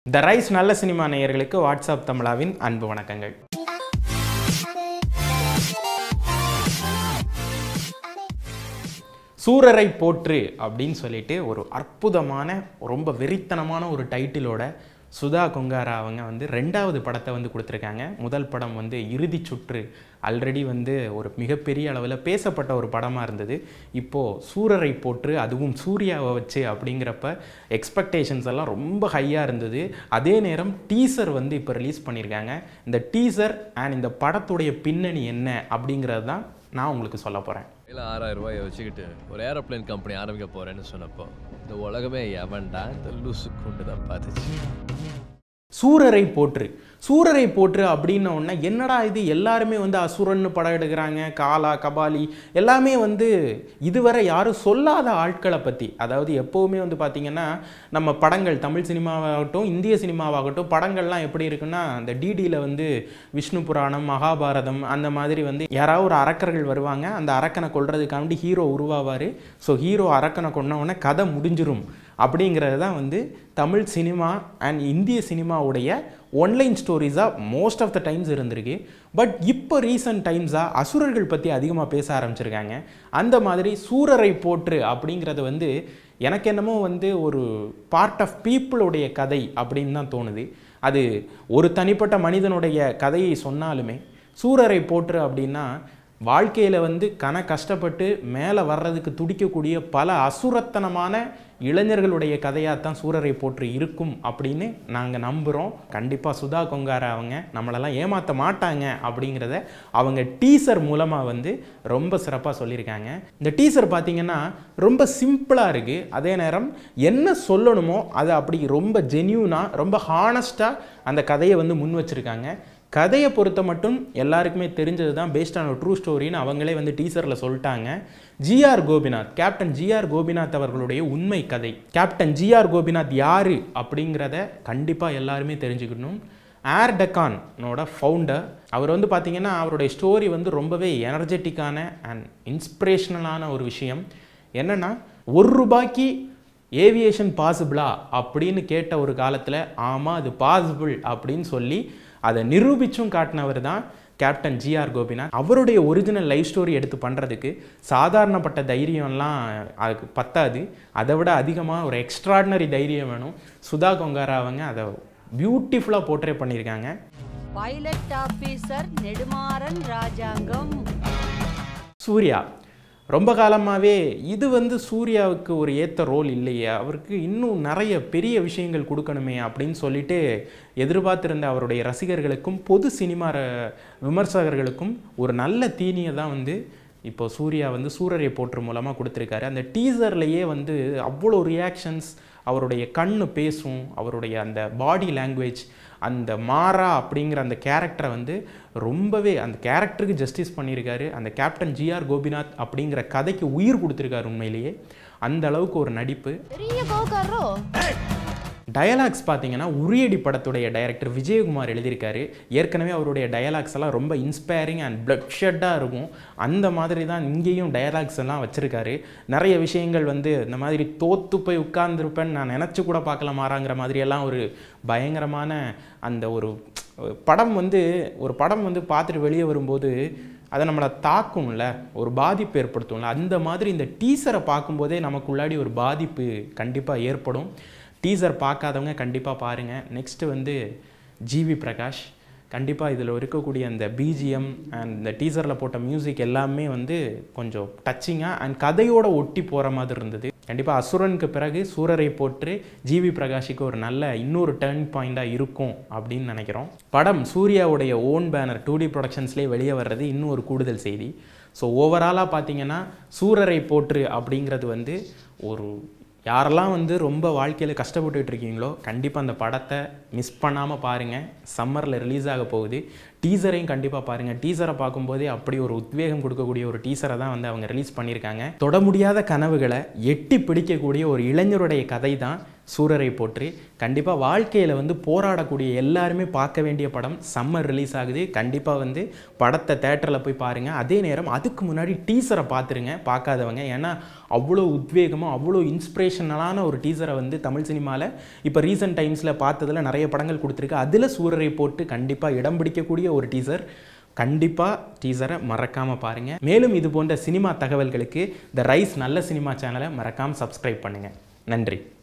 த rise நல்ல cinema நேயர்களுக்கு WhatsApp தமிழாவின் அன்பு வணக்கங்கள் சூரரை போற்று அப்படின்னு சொல்லிட்டு ஒரு அற்புதமான ரொம்ப வெறித்தனமான ஒரு டைட்டிலோட சுதா கொங்காரா அவங்க வந்து ரெண்டாவது படத்தை வந்து கொடுத்துருக்காங்க முதல் படம் வந்து இறுதி சுற்று ஆல்ரெடி வந்து ஒரு மிகப்பெரிய அளவில் பேசப்பட்ட ஒரு படமாக இருந்தது இப்போது சூரரை போற்று அதுவும் சூர்யாவை வச்சு அப்படிங்கிறப்ப எக்ஸ்பெக்டேஷன்ஸ் எல்லாம் ரொம்ப ஹையாக இருந்தது அதே நேரம் டீசர் வந்து இப்போ ரிலீஸ் பண்ணியிருக்காங்க இந்த டீசர் அண்ட் இந்த படத்துடைய பின்னணி என்ன அப்படிங்கிறது தான் நான் உங்களுக்கு சொல்ல போகிறேன் கையில் ஆறாயிரம் ரூபாயை வச்சுக்கிட்டு ஒரு ஏரோப்ளேன் கம்பெனி ஆரம்பிக்க போறேன்னு சொன்னப்போ இந்த உலகமே எவன்டா இந்த லூசு கொண்டு தான் பார்த்துச்சு சூரரை போற்று சூரரை போற்று அப்படின்ன உடனே என்னடா இது எல்லாருமே வந்து அசுரன்னு படம் எடுக்கிறாங்க காலா கபாலி எல்லாமே வந்து இதுவரை யாரும் சொல்லாத ஆட்களை பற்றி அதாவது எப்போவுமே வந்து பார்த்திங்கன்னா நம்ம படங்கள் தமிழ் சினிமாவாகட்டும் இந்திய சினிமாவாகட்டும் படங்கள்லாம் எப்படி இருக்குன்னா அந்த டிடியில் வந்து விஷ்ணு புராணம் மகாபாரதம் அந்த மாதிரி வந்து யாராவது ஒரு அரக்கர்கள் வருவாங்க அந்த அரக்கனை கொல்றதுக்காண்டி ஹீரோ உருவாவார் ஸோ ஹீரோ அரக்கனை கொன்ன உடனே கதை முடிஞ்சிரும் அப்படிங்கிறது தான் வந்து தமிழ் சினிமா அண்ட் இந்திய சினிமாவுடைய ஒன்லைன் ஸ்டோரிஸாக மோஸ்ட் ஆஃப் த டைம்ஸ் இருந்திருக்கு பட் இப்போ ரீசன்ட் டைம்ஸாக அசுரர்கள் பற்றி அதிகமாக பேச ஆரம்பிச்சிருக்காங்க அந்த மாதிரி சூரரை போற்று அப்படிங்கிறது வந்து எனக்கு என்னமோ வந்து ஒரு பார்ட் ஆஃப் பீப்புளுடைய கதை அப்படின்னு தான் தோணுது அது ஒரு தனிப்பட்ட மனிதனுடைய கதையை சொன்னாலுமே சூரரை போற்று அப்படின்னா வாழ்க்கையில் வந்து கன கஷ்டப்பட்டு மேலே வர்றதுக்கு துடிக்கக்கூடிய பல அசுரத்தனமான இளைஞர்களுடைய கதையாக தான் சூரரை போற்று இருக்கும் அப்படின்னு நாங்கள் நம்புகிறோம் கண்டிப்பாக சுதா கொங்காரா அவங்க நம்மளெல்லாம் ஏமாற்ற மாட்டாங்க அப்படிங்கிறத அவங்க டீசர் மூலமாக வந்து ரொம்ப சிறப்பாக சொல்லியிருக்காங்க இந்த டீசர் பார்த்தீங்கன்னா ரொம்ப சிம்பிளாக இருக்குது அதே நேரம் என்ன சொல்லணுமோ அதை அப்படி ரொம்ப ஜென்யூனாக ரொம்ப ஹானஸ்ட்டாக அந்த கதையை வந்து முன் வச்சுருக்காங்க கதையை பொறுத்த மட்டும் எல்லாருக்குமே தெரிஞ்சது தான் பேஸ்ட் ஆன் ட்ரூ ஸ்டோரின்னு அவங்களே வந்து டீசரில் சொல்லிட்டாங்க GR Gopinath captain GR Gopinath அவர்களுடைய உண்மை கதை கேப்டன் ஜிஆர் கோபிநாத் யார் அப்படிங்கிறத கண்டிப்பாக எல்லாருமே தெரிஞ்சுக்கணும் ஏர் டெக்கானோட ஃபவுண்டர் அவர் வந்து பார்த்திங்கன்னா அவருடைய ஸ்டோரி வந்து ரொம்பவே எனர்ஜெட்டிக்கான அண்ட் இன்ஸ்பிரேஷனலான ஒரு விஷயம் என்னென்னா ஒரு ரூபாய்க்கு ஏவியேஷன் பாசிபிளா அப்படின்னு கேட்ட ஒரு காலத்தில் ஆமாம் அது பாசிபிள் அப்படின்னு சொல்லி அதை நிரூபிச்சும் காட்டினவர் தான் கேப்டன் ஜிஆர் கோபிநாத் அவருடைய ஒரிஜினல் லைஃப் ஸ்டோரி எடுத்து பண்ணுறதுக்கு சாதாரணப்பட்ட தைரியம்லாம் அதுக்கு பத்தாது அதை விட அதிகமாக ஒரு எக்ஸ்ட்ராடினரி தைரியம் வேணும் சுதா கொங்காரா அவங்க அதை பியூட்டிஃபுல்லாக போர்ட்ரே பண்ணியிருக்காங்க பைலட் ஆபீசர் நெடுமாறன் ராஜாங்கம் சூர்யா ரொம்ப காலமாகவே இது வந்து சூர்யாவுக்கு ஒரு ஏற்ற ரோல் இல்லையே அவருக்கு இன்னும் நிறைய பெரிய விஷயங்கள் கொடுக்கணுமே அப்படின்னு சொல்லிட்டு எதிர்பார்த்திருந்த அவருடைய ரசிகர்களுக்கும் பொது சினிமா ர- விமர்சகர்களுக்கும் ஒரு நல்ல தீனியை தான் வந்து இப்போ சூர்யா வந்து சூரரை போற்று மூலமாக கொடுத்துருக்காரு அந்த டீசர்லேயே வந்து அவ்வளோ ரியாக்ஷன்ஸ் அவருடைய கண்ணு பேசும் அவருடைய அந்த பாடி லாங்குவேஜ் அந்த மாறா அப்படிங்கிற அந்த கேரக்டரை வந்து ரொம்பவே அந்த கேரக்டருக்கு ஜஸ்டிஸ் பண்ணியிருக்காரு அந்த கேப்டன் ஜிஆர் கோபிநாத் அப்படிங்கிற கதைக்கு உயிர் கொடுத்துருக்காரு உண்மையிலேயே அந்த அளவுக்கு ஒரு நடிப்பு பெரிய கோகாரோ டயலாக்ஸ் பார்த்தீங்கன்னா உரியடி படத்துடைய டைரக்டர் விஜயகுமார் எழுதியிருக்காரு ஏற்கனவே அவருடைய டயலாக்ஸ் எல்லாம் ரொம்ப இன்ஸ்பைரிங் அண்ட் பிளட் ஷெட்டாக இருக்கும் அந்த மாதிரி தான் இங்கேயும் டயலாக்ஸ் எல்லாம் வச்சுருக்காரு நிறைய விஷயங்கள் வந்து இந்த மாதிரி தோத்து போய் உட்கார்ந்துருப்பேன்னு நான் நினச்சி கூட பார்க்கல மாறாங்கிற மாதிரியெல்லாம் ஒரு பயங்கரமான அந்த ஒரு படம் வந்து ஒரு படம் வந்து பார்த்துட்டு வெளியே வரும்போது அதை நம்மளை தாக்கும்ல ஒரு பாதிப்பு ஏற்படுத்தும்ல அந்த மாதிரி இந்த டீசரை பார்க்கும்போதே நமக்குள்ளாடி ஒரு பாதிப்பு கண்டிப்பாக ஏற்படும் டீசர் பார்க்காதவங்க கண்டிப்பாக பாருங்கள் நெக்ஸ்ட்டு வந்து ஜிவி பிரகாஷ் கண்டிப்பாக இதில் இருக்கக்கூடிய அந்த பிஜிஎம் அண்ட் இந்த டீசரில் போட்ட மியூசிக் எல்லாமே வந்து கொஞ்சம் டச்சிங்காக அண்ட் கதையோட ஒட்டி போகிற மாதிரி இருந்தது கண்டிப்பாக அசுரனுக்கு பிறகு சூரரை போற்று ஜிவி பிரகாஷுக்கு ஒரு நல்ல இன்னொரு டேர்ன் பாயிண்டாக இருக்கும் அப்படின்னு நினைக்கிறோம் படம் சூர்யாவுடைய ஓன் பேனர் டூ டி ப்ரொடக்ஷன்ஸ்லேயே வெளியே வர்றது இன்னும் ஒரு கூடுதல் செய்தி ஸோ ஓவராலாக பார்த்தீங்கன்னா சூரரை போற்று அப்படிங்கிறது வந்து ஒரு யாரெல்லாம் வந்து ரொம்ப வாழ்க்கையில் கஷ்டப்பட்டுட்டு இருக்கீங்களோ கண்டிப்பாக அந்த படத்தை மிஸ் பண்ணாமல் பாருங்கள் சம்மரில் ரிலீஸ் ஆக போகுது டீசரையும் கண்டிப்பாக பாருங்கள் டீசரை பார்க்கும்போதே அப்படி ஒரு உத்வேகம் கொடுக்கக்கூடிய ஒரு டீசரை தான் வந்து அவங்க ரிலீஸ் பண்ணியிருக்காங்க தொட முடியாத கனவுகளை எட்டி பிடிக்கக்கூடிய ஒரு இளைஞருடைய கதை தான் சூரரை போற்றி கண்டிப்பாக வாழ்க்கையில் வந்து போராடக்கூடிய எல்லாருமே பார்க்க வேண்டிய படம் சம்மர் ரிலீஸ் ஆகுது கண்டிப்பாக வந்து படத்தை தேட்டரில் போய் பாருங்கள் அதே நேரம் அதுக்கு முன்னாடி டீசரை பார்த்துருங்க பார்க்காதவங்க ஏன்னா அவ்வளோ உத்வேகமாக அவ்வளோ இன்ஸ்பிரேஷனலான ஒரு டீசரை வந்து தமிழ் சினிமாவில் இப்போ ரீசெண்ட் டைம்ஸில் பார்த்ததில் நிறைய படங்கள் கொடுத்துருக்கு அதில் சூரரை போட்டு கண்டிப்பாக இடம் பிடிக்கக்கூடிய ஒரு டீசர் கண்டிப்பாக டீசரை மறக்காமல் பாருங்கள் மேலும் இது போன்ற சினிமா தகவல்களுக்கு த ரைஸ் நல்ல சினிமா சேனலை மறக்காமல் சப்ஸ்கிரைப் பண்ணுங்கள் நன்றி